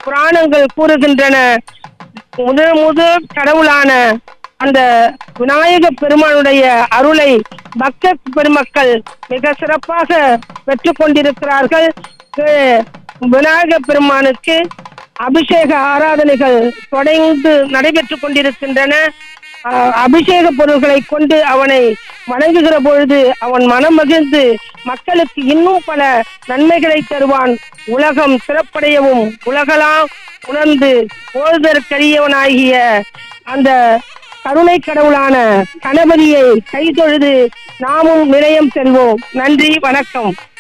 புராணங்கள் கூறுகின்றன முதல் முதல் கடவுளான அந்த விநாயக பெருமானுடைய அருளை பக்த பெருமக்கள் மிக சிறப்பாக பெற்றுக் கொண்டிருக்கிறார்கள் அஹ் விநாயக பெருமானுக்கு அபிஷேக ஆராதனைகள் தொடர்ந்து நடைபெற்றுக் கொண்டிருக்கின்றன அஹ் அபிஷேக பொருள்களை கொண்டு அவனை வணங்குகிற பொழுது அவன் மனம் மகிழ்ந்து மக்களுக்கு இன்னும் பல நன்மைகளை தருவான் உலகம் சிறப்படையவும் உலகலாம் உணர்ந்து ஓதுதற்கரியவனாகிய அந்த கருணை கடவுளான கணபதியை கைதொழுது நாமும் நிலையம் செல்வோம் நன்றி வணக்கம்